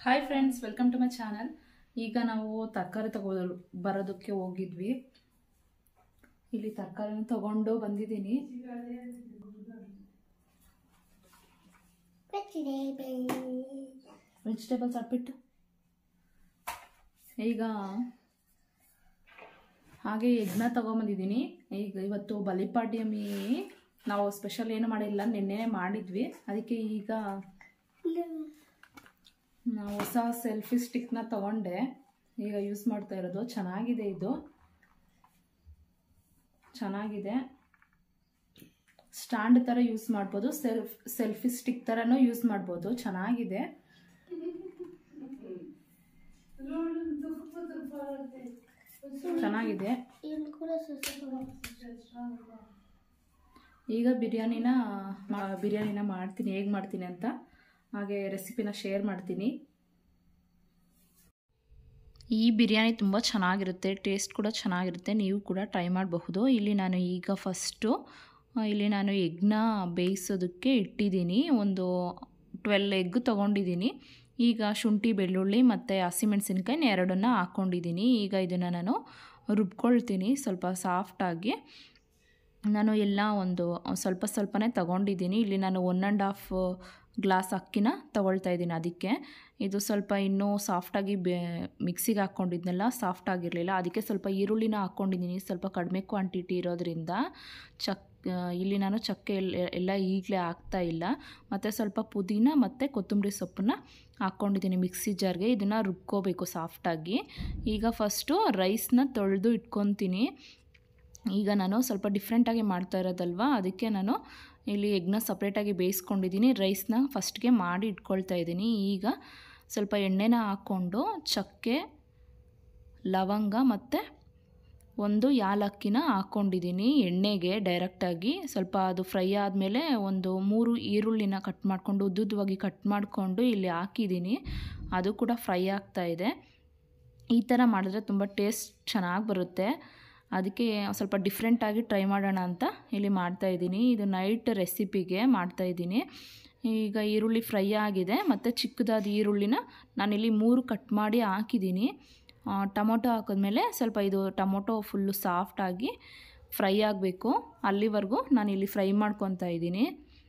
hi friends welcome to my channel ಈಗ ನಾವು ತರಕಾರಿ ತಗೋ ಬರೋದಕ್ಕೆ ಹೋಗಿದ್ವಿ ಇಲ್ಲಿ ತರಕಾರಿನ ತಗೊಂಡು ಬಂದಿದ್ದೀನಿ ವೆಜಿಟೇಬಲ್ಸ್ ಹಾಕ್ಬಿಟ್ಟು ಈಗ ಹಾಗೆ ಎಗ್ನ ತಗೊಂಬಂದಿದ್ದೀನಿ ಈಗ ಇವತ್ತು ಬಲಿಪಾಡ್ಯಮಿ ನಾವು ಸ್ಪೆಷಲ್ ಏನು ಮಾಡಿಲ್ಲ ನಿನ್ನೆ ಮಾಡಿದ್ವಿ ಅದಕ್ಕೆ ಈಗ ನಾವು ಹೊಸ ಸೆಲ್ಫಿ ಸ್ಟಿಕ್ನ ತಗೊಂಡೆ ಈಗ ಯೂಸ್ ಮಾಡ್ತಾ ಇರೋದು ಚೆನ್ನಾಗಿದೆ ಇದು ಚೆನ್ನಾಗಿದೆ ಸ್ಟ್ಯಾಂಡ್ ಥರ ಯೂಸ್ ಮಾಡ್ಬೋದು ಸೆಲ್ಫ್ ಸೆಲ್ಫಿ ಸ್ಟಿಕ್ ಥರನೂ ಯೂಸ್ ಮಾಡ್ಬೋದು ಚೆನ್ನಾಗಿದೆ ಚೆನ್ನಾಗಿದೆ ಈಗ ಬಿರಿಯಾನಿನ ಮಾ- ಬಿರಿಯಾನಿನ ಮಾಡ್ತೀನಿ ಹೇಗೆ ಮಾಡ್ತೀನಿ ಅಂತ ಹಾಗೆ ರೆಸಿಪಿನ ಶೇರ್ ಮಾಡ್ತೀನಿ ಈ ಬಿರಿಯಾನಿ ತುಂಬ ಚೆನ್ನಾಗಿರುತ್ತೆ ಟೇಸ್ಟ್ ಕೂಡ ಚೆನ್ನಾಗಿರುತ್ತೆ ನೀವು ಕೂಡ ಟ್ರೈ ಮಾಡಬಹುದು ಇಲ್ಲಿ ನಾನು ಈಗ ಫಸ್ಟು ಇಲ್ಲಿ ನಾನು ಎಗ್ನ ಬೇಯಿಸೋದಕ್ಕೆ ಇಟ್ಟಿದ್ದೀನಿ ಒಂದು ಟ್ವೆಲ್ ಎಗ್ ತೊಗೊಂಡಿದ್ದೀನಿ ಈಗ ಶುಂಠಿ ಬೆಳ್ಳುಳ್ಳಿ ಮತ್ತು ಹಸಿಮೆಣಸಿನ್ಕಾಯಿ ಎರಡನ್ನ ಹಾಕ್ಕೊಂಡಿದ್ದೀನಿ ಈಗ ಇದನ್ನು ನಾನು ರುಬ್ಕೊಳ್ತೀನಿ ಸ್ವಲ್ಪ ಸಾಫ್ಟಾಗಿ ನಾನು ಎಲ್ಲ ಒಂದು ಸ್ವಲ್ಪ ಸ್ವಲ್ಪನೇ ತಗೊಂಡಿದ್ದೀನಿ ಇಲ್ಲಿ ನಾನು ಒನ್ ಆ್ಯಂಡ್ ಹಾಫ್ ಗ್ಲಾಸ್ ಅಕ್ಕಿನ ತಗೊಳ್ತಾ ಇದ್ದೀನಿ ಅದಕ್ಕೆ ಇದು ಸ್ವಲ್ಪ ಇನ್ನೂ ಸಾಫ್ಟಾಗಿ ಬೇ ಮಿಕ್ಸಿಗೆ ಹಾಕ್ಕೊಂಡಿದ್ನೆಲ್ಲ ಸಾಫ್ಟ್ ಆಗಿರಲಿಲ್ಲ ಅದಕ್ಕೆ ಸ್ವಲ್ಪ ಈರುಳ್ಳಿನ ಹಾಕ್ಕೊಂಡಿದ್ದೀನಿ ಸ್ವಲ್ಪ ಕಡಿಮೆ ಕ್ವಾಂಟಿಟಿ ಇರೋದ್ರಿಂದ ಚಕ್ ಇಲ್ಲಿ ನಾನು ಚಕ್ಕೆ ಎಲ್ಲ ಎಲ್ಲ ಈಗಲೇ ಹಾಕ್ತಾ ಇಲ್ಲ ಮತ್ತು ಸ್ವಲ್ಪ ಪುದೀನ ಮತ್ತು ಕೊತ್ತಂಬರಿ ಸೊಪ್ಪನ್ನ ಹಾಕ್ಕೊಂಡಿದ್ದೀನಿ ಮಿಕ್ಸಿ ಜಾರ್ಗೆ ಇದನ್ನು ರುಬ್ಕೋಬೇಕು ಸಾಫ್ಟಾಗಿ ಈಗ ಫಸ್ಟು ರೈಸ್ನ ತೊಳೆದು ಇಟ್ಕೊತೀನಿ ಈಗ ನಾನು ಸ್ವಲ್ಪ ಡಿಫ್ರೆಂಟಾಗಿ ಮಾಡ್ತಾ ಇರೋದಲ್ವ ಅದಕ್ಕೆ ನಾನು ಇಲ್ಲಿ ಎಗ್ನ ಸಪ್ರೇಟಾಗಿ ಬೇಯಿಸ್ಕೊಂಡಿದ್ದೀನಿ ರೈಸ್ನ ಫಸ್ಟ್ಗೆ ಮಾಡಿ ಇಟ್ಕೊಳ್ತಾ ಇದ್ದೀನಿ ಈಗ ಸ್ವಲ್ಪ ಎಣ್ಣೆನ ಹಾಕ್ಕೊಂಡು ಚಕ್ಕೆ ಲವಂಗ ಮತ್ತು ಒಂದು ಯಾಲಕ್ಕಿನ ಹಾಕ್ಕೊಂಡಿದ್ದೀನಿ ಎಣ್ಣೆಗೆ ಡೈರೆಕ್ಟಾಗಿ ಸ್ವಲ್ಪ ಅದು ಫ್ರೈ ಆದಮೇಲೆ ಒಂದು ಮೂರು ಈರುಳ್ಳಿನ ಕಟ್ ಮಾಡಿಕೊಂಡು ಉದ್ದುದ್ದವಾಗಿ ಕಟ್ ಮಾಡಿಕೊಂಡು ಇಲ್ಲಿ ಹಾಕಿದ್ದೀನಿ ಅದು ಕೂಡ ಫ್ರೈ ಆಗ್ತಾ ಇದೆ ಈ ಥರ ಮಾಡಿದ್ರೆ ತುಂಬ ಟೇಸ್ಟ್ ಚೆನ್ನಾಗಿ ಬರುತ್ತೆ ಅದಕ್ಕೆ ಸ್ವಲ್ಪ ಡಿಫ್ರೆಂಟಾಗಿ ಟ್ರೈ ಮಾಡೋಣ ಅಂತ ಇಲ್ಲಿ ಮಾಡ್ತಾಯಿದ್ದೀನಿ ಇದು ನೈಟ್ ರೆಸಿಪಿಗೆ ಮಾಡ್ತಾಯಿದ್ದೀನಿ ಈಗ ಈರುಳ್ಳಿ ಫ್ರೈ ಆಗಿದೆ ಮತ್ತು ಚಿಕ್ಕದಾದ ಈರುಳ್ಳಿನ ನಾನಿಲ್ಲಿ ಮೂರು ಕಟ್ ಮಾಡಿ ಹಾಕಿದ್ದೀನಿ ಟೊಮೊಟೊ ಹಾಕಿದ್ಮೇಲೆ ಸ್ವಲ್ಪ ಇದು ಟೊಮೊಟೊ ಫುಲ್ಲು ಸಾಫ್ಟಾಗಿ ಫ್ರೈ ಆಗಬೇಕು ಅಲ್ಲಿವರೆಗೂ ನಾನಿಲ್ಲಿ ಫ್ರೈ ಮಾಡ್ಕೊತಾ ಇದ್ದೀನಿ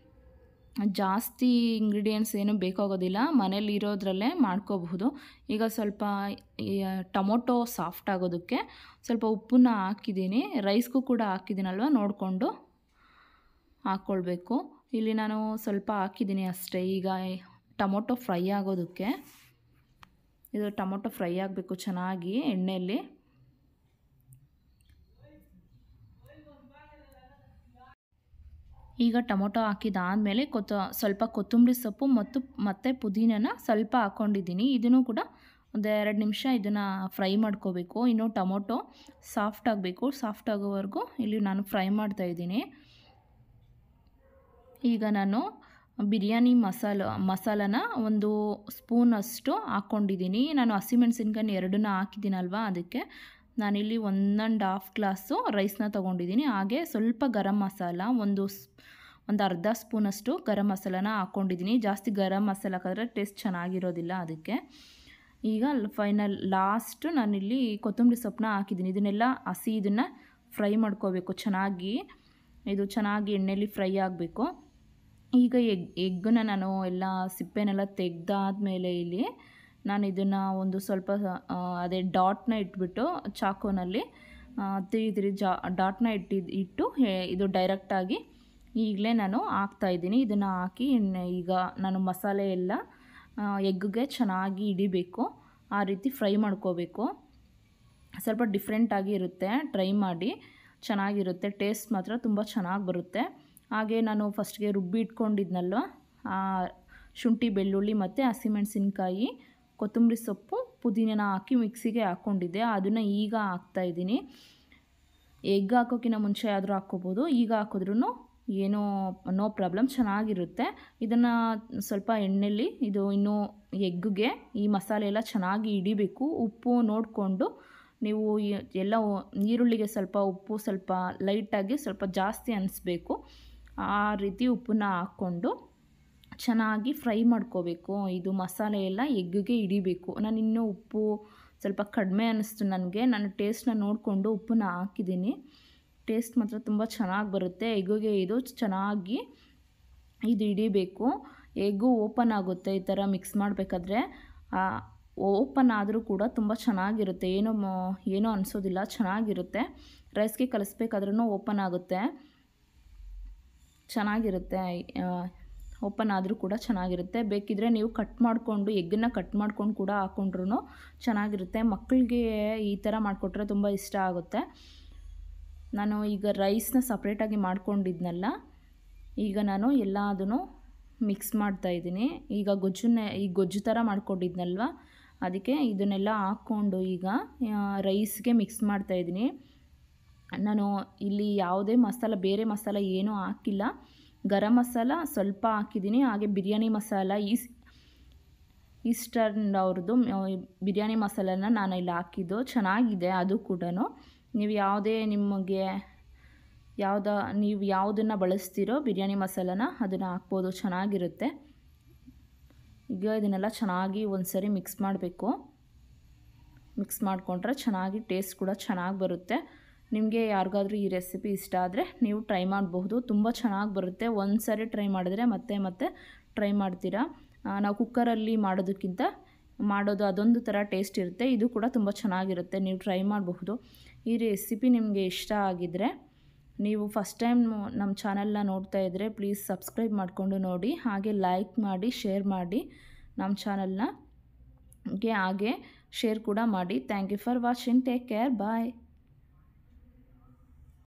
ಜಾಸ್ತಿ ಇಂಗ್ರೀಡಿಯೆಂಟ್ಸ್ ಏನು ಬೇಕಾಗೋದಿಲ್ಲ ಮನೇಲಿ ಇರೋದ್ರಲ್ಲೇ ಮಾಡ್ಕೋಬಹುದು ಈಗ ಸ್ವಲ್ಪ ಈ ಟೊಮೊಟೊ ಸಾಫ್ಟ್ ಆಗೋದಕ್ಕೆ ಸ್ವಲ್ಪ ಉಪ್ಪನ್ನ ಹಾಕಿದ್ದೀನಿ ರೈಸ್ಗೂ ಕೂಡ ಹಾಕಿದ್ದೀನಲ್ವ ನೋಡಿಕೊಂಡು ಹಾಕ್ಕೊಳ್ಬೇಕು ಇಲ್ಲಿ ನಾನು ಸ್ವಲ್ಪ ಹಾಕಿದ್ದೀನಿ ಅಷ್ಟೇ ಈಗ ಟೊಮೊಟೊ ಫ್ರೈ ಆಗೋದಕ್ಕೆ ಇದು ಟೊಮೊಟೊ ಫ್ರೈ ಆಗಬೇಕು ಚೆನ್ನಾಗಿ ಎಣ್ಣೆಯಲ್ಲಿ ಈಗ ಟೊಮೊಟೊ ಹಾಕಿದಾದಮೇಲೆ ಕೊತ್ತ ಸ್ವಲ್ಪ ಕೊತ್ತಂಬರಿ ಸೊಪ್ಪು ಮತ್ತು ಮತ್ತು ಪುದೀನನ ಸ್ವಲ್ಪ ಹಾಕ್ಕೊಂಡಿದ್ದೀನಿ ಇದನ್ನು ಕೂಡ ಒಂದು ಎರಡು ನಿಮಿಷ ಇದನ್ನು ಫ್ರೈ ಮಾಡ್ಕೋಬೇಕು ಇನ್ನು ಟೊಮೊಟೊ ಸಾಫ್ಟ್ ಆಗಬೇಕು ಸಾಫ್ಟ್ ಆಗೋವರೆಗೂ ಇಲ್ಲಿ ನಾನು ಫ್ರೈ ಮಾಡ್ತಾಯಿದ್ದೀನಿ ಈಗ ನಾನು ಬಿರಿಯಾನಿ ಮಸಾಲ ಮಸಾಲನ ಒಂದು ಸ್ಪೂನಷ್ಟು ಹಾಕ್ಕೊಂಡಿದ್ದೀನಿ ನಾನು ಹಸಿಮೆಣ್ಸಿನ್ಕಾಯಿ ಎರಡನ್ನ ಹಾಕಿದ್ದೀನಲ್ವ ಅದಕ್ಕೆ ನಾನಿಲ್ಲಿ ಒನ್ ಆ್ಯಂಡ್ ಹಾಫ್ ಗ್ಲಾಸು ರೈಸ್ನ ತೊಗೊಂಡಿದ್ದೀನಿ ಹಾಗೆ ಸ್ವಲ್ಪ ಗರಂ ಮಸಾಲ ಒಂದು ಒಂದು ಅರ್ಧ ಸ್ಪೂನಷ್ಟು ಗರಂ ಮಸಾಲಾನ ಹಾಕ್ಕೊಂಡಿದ್ದೀನಿ ಜಾಸ್ತಿ ಗರಂ ಮಸಾಲ ಹಾಕಿದ್ರೆ ಟೇಸ್ಟ್ ಚೆನ್ನಾಗಿರೋದಿಲ್ಲ ಅದಕ್ಕೆ ಈಗ ಫೈನಲ್ ಲಾಸ್ಟ್ ನಾನಿಲ್ಲಿ ಕೊತ್ತಂಬರಿ ಸೊಪ್ಪನ್ನ ಹಾಕಿದ್ದೀನಿ ಇದನ್ನೆಲ್ಲ ಹಸಿ ಇದನ್ನು ಫ್ರೈ ಮಾಡ್ಕೋಬೇಕು ಚೆನ್ನಾಗಿ ಇದು ಚೆನ್ನಾಗಿ ಎಣ್ಣೆಯಲ್ಲಿ ಫ್ರೈ ಆಗಬೇಕು ಈಗ ಎಗ್ ಎಗ್ಗನ್ನ ನಾನು ಎಲ್ಲ ಸಿಪ್ಪೆನೆಲ್ಲ ತೆಗ್ದಾದ್ಮೇಲೆ ಇಲ್ಲಿ ನಾನು ಇದನ್ನು ಒಂದು ಸ್ವಲ್ಪ ಅದೇ ಡಾಟ್ನ ಇಟ್ಬಿಟ್ಟು ಚಾಕುನಲ್ಲಿ ತಿರಿ ತಿರಿ ಜಾ ಡಾಟ್ನ ಇಟ್ಟಿದ್ದು ಇಟ್ಟು ಇದು ಡೈರೆಕ್ಟಾಗಿ ಈಗಲೇ ನಾನು ಹಾಕ್ತಾಯಿದ್ದೀನಿ ಇದನ್ನು ಹಾಕಿ ಈಗ ನಾನು ಮಸಾಲೆ ಎಲ್ಲ ಎಗ್ಗೆ ಚೆನ್ನಾಗಿ ಹಿಡಿಬೇಕು ಆ ರೀತಿ ಫ್ರೈ ಮಾಡ್ಕೋಬೇಕು ಸ್ವಲ್ಪ ಡಿಫ್ರೆಂಟಾಗಿ ಇರುತ್ತೆ ಟ್ರೈ ಮಾಡಿ ಚೆನ್ನಾಗಿರುತ್ತೆ ಟೇಸ್ಟ್ ಮಾತ್ರ ತುಂಬ ಚೆನ್ನಾಗಿ ಬರುತ್ತೆ ಹಾಗೆ ನಾನು ಫಸ್ಟ್ಗೆ ರುಬ್ಬಿ ಇಟ್ಕೊಂಡಿದ್ನಲ್ವ ಶುಂಠಿ ಬೆಳ್ಳುಳ್ಳಿ ಮತ್ತು ಹಸಿಮೆಣಸಿನ್ಕಾಯಿ ಕೊತ್ತಂಬರಿ ಸೊಪ್ಪು ಪುದೀನ ಹಾಕಿ ಮಿಕ್ಸಿಗೆ ಹಾಕ್ಕೊಂಡಿದ್ದೆ ಅದನ್ನು ಈಗ ಹಾಕ್ತಾಯಿದ್ದೀನಿ ಎಗ್ ಹಾಕೋಕ್ಕಿಂತ ಮುಂಚೆ ಆದರೂ ಹಾಕ್ಕೋಬೋದು ಈಗ ಹಾಕಿದ್ರೂ ಏನೋ ನೋ ಪ್ರಾಬ್ಲಮ್ ಚೆನ್ನಾಗಿರುತ್ತೆ ಇದನ್ನು ಸ್ವಲ್ಪ ಎಣ್ಣೆಯಲ್ಲಿ ಇದು ಇನ್ನೂ ಎಗ್ಗಿಗೆ ಈ ಮಸಾಲೆ ಎಲ್ಲ ಚೆನ್ನಾಗಿ ಹಿಡಿಬೇಕು ಉಪ್ಪು ನೋಡಿಕೊಂಡು ನೀವು ಎಲ್ಲ ಈರುಳ್ಳಿಗೆ ಸ್ವಲ್ಪ ಉಪ್ಪು ಸ್ವಲ್ಪ ಲೈಟಾಗಿ ಸ್ವಲ್ಪ ಜಾಸ್ತಿ ಅನಿಸ್ಬೇಕು ಆ ರೀತಿ ಉಪ್ಪನ್ನ ಹಾಕ್ಕೊಂಡು ಚೆನ್ನಾಗಿ ಫ್ರೈ ಮಾಡ್ಕೋಬೇಕು ಇದು ಮಸಾಲೆ ಎಲ್ಲ ಎಗ್ಗಿಗೆ ಹಿಡಿಬೇಕು ನಾನು ಇನ್ನೂ ಉಪ್ಪು ಸ್ವಲ್ಪ ಕಡಿಮೆ ಅನ್ನಿಸ್ತು ನನಗೆ ನಾನು ಟೇಸ್ಟ್ನ ನೋಡಿಕೊಂಡು ಉಪ್ಪನ್ನ ಹಾಕಿದ್ದೀನಿ ಟೇಸ್ಟ್ ಮಾತ್ರ ತುಂಬ ಚೆನ್ನಾಗಿ ಬರುತ್ತೆ ಎಗ್ಗಿಗೆ ಇದು ಚೆನ್ನಾಗಿ ಇದು ಹಿಡಿಬೇಕು ಎಗ್ಗು ಓಪನ್ ಆಗುತ್ತೆ ಈ ಥರ ಮಿಕ್ಸ್ ಮಾಡಬೇಕಾದ್ರೆ ಓಪನ್ ಆದರೂ ಕೂಡ ತುಂಬ ಚೆನ್ನಾಗಿರುತ್ತೆ ಏನೋ ಮ- ಏನೋ ಅನಿಸೋದಿಲ್ಲ ಚೆನ್ನಾಗಿರುತ್ತೆ ರೈಸ್ಗೆ ಕಲಿಸ್ಬೇಕಾದ್ರೂ ಓಪನ್ ಆಗುತ್ತೆ ಚೆನ್ನಾಗಿರುತ್ತೆ ಓಪನ್ ಆದರೂ ಕೂಡ ಚೆನ್ನಾಗಿರುತ್ತೆ ಬೇಕಿದ್ರೆ ನೀವು ಕಟ್ ಮಾಡಿಕೊಂಡು ಎಗ್ಗನ್ನ ಕಟ್ ಮಾಡ್ಕೊಂಡು ಕೂಡ ಹಾಕ್ಕೊಂಡ್ರು ಚೆನ್ನಾಗಿರುತ್ತೆ ಮಕ್ಕಳಿಗೆ ಈ ಥರ ಮಾಡಿಕೊಟ್ರೆ ತುಂಬ ಇಷ್ಟ ಆಗುತ್ತೆ ನಾನು ಈಗ ರೈಸ್ನ ಸಪ್ರೇಟಾಗಿ ಮಾಡ್ಕೊಂಡಿದ್ನಲ್ಲ ಈಗ ನಾನು ಎಲ್ಲದೂ ಮಿಕ್ಸ್ ಮಾಡ್ತಾಯಿದ್ದೀನಿ ಈಗ ಗೊಜ್ಜನ್ನೇ ಈ ಗೊಜ್ಜು ಥರ ಮಾಡ್ಕೊಂಡಿದ್ನಲ್ವ ಅದಕ್ಕೆ ಇದನ್ನೆಲ್ಲ ಹಾಕ್ಕೊಂಡು ಈಗ ರೈಸ್ಗೆ ಮಿಕ್ಸ್ ಮಾಡ್ತಾಯಿದ್ದೀನಿ ನಾನು ಇಲ್ಲಿ ಯಾವುದೇ ಮಸಾಲ ಬೇರೆ ಮಸಾಲ ಏನೂ ಹಾಕಿಲ್ಲ ಗರಂ ಮಸಾಲ ಸ್ವಲ್ಪ ಹಾಕಿದ್ದೀನಿ ಹಾಗೆ ಬಿರಿಯಾನಿ ಮಸಾಲ ಈಸ್ ಈಸ್ಟರ್ನ್ ಅವ್ರದ್ದು ಬಿರಿಯಾನಿ ಮಸಾಲನ ನಾನು ಇಲ್ಲಿ ಹಾಕಿದ್ದು ಚೆನ್ನಾಗಿದೆ ಅದು ಕೂಡ ನೀವು ಯಾವುದೇ ನಿಮಗೆ ಯಾವ್ದ ನೀವು ಯಾವುದನ್ನು ಬಳಸ್ತೀರೋ ಬಿರಿಯಾನಿ ಮಸಾಲನ ಅದನ್ನು ಹಾಕ್ಬೋದು ಚೆನ್ನಾಗಿರುತ್ತೆ ಈಗ ಇದನ್ನೆಲ್ಲ ಚೆನ್ನಾಗಿ ಒಂದು ಸರಿ ಮಿಕ್ಸ್ ಮಾಡಬೇಕು ಮಿಕ್ಸ್ ಮಾಡಿಕೊಂಡ್ರೆ ಚೆನ್ನಾಗಿ ಟೇಸ್ಟ್ ಕೂಡ ಚೆನ್ನಾಗಿ ಬರುತ್ತೆ ನಿಮಗೆ ಯಾರಿಗಾದ್ರೂ ಈ ರೆಸಿಪಿ ಇಷ್ಟ ಆದರೆ ನೀವು ಟ್ರೈ ಮಾಡಬಹುದು ತುಂಬ ಚೆನ್ನಾಗಿ ಬರುತ್ತೆ ಒಂದು ಸಾರಿ ಟ್ರೈ ಮಾಡಿದ್ರೆ ಮತ್ತೆ ಮತ್ತೆ ಟ್ರೈ ಮಾಡ್ತೀರಾ ಆ, ನಾವು ಕುಕ್ಕರಲ್ಲಿ ಮಾಡೋದಕ್ಕಿಂತ ಮಾಡೋದು ಅದೊಂದು ಥರ ಟೇಸ್ಟ್ ಇರುತ್ತೆ ಇದು ಕೂಡ ತುಂಬ ಚೆನ್ನಾಗಿರುತ್ತೆ ನೀವು ಟ್ರೈ ಮಾಡಬಹುದು ಈ ರೆಸಿಪಿ ನಿಮಗೆ ಇಷ್ಟ ಆಗಿದ್ದರೆ ನೀವು ಫಸ್ಟ್ ಟೈಮ್ ನಮ್ಮ ಚಾನಲ್ನ ನೋಡ್ತಾ ಇದ್ದರೆ ಪ್ಲೀಸ್ ಸಬ್ಸ್ಕ್ರೈಬ್ ಮಾಡಿಕೊಂಡು ನೋಡಿ ಹಾಗೆ ಲೈಕ್ ಮಾಡಿ ಶೇರ್ ಮಾಡಿ ನಮ್ಮ ಚಾನಲ್ನ ಗೆ ಹಾಗೆ ಶೇರ್ ಕೂಡ ಮಾಡಿ thank you for watching take care bye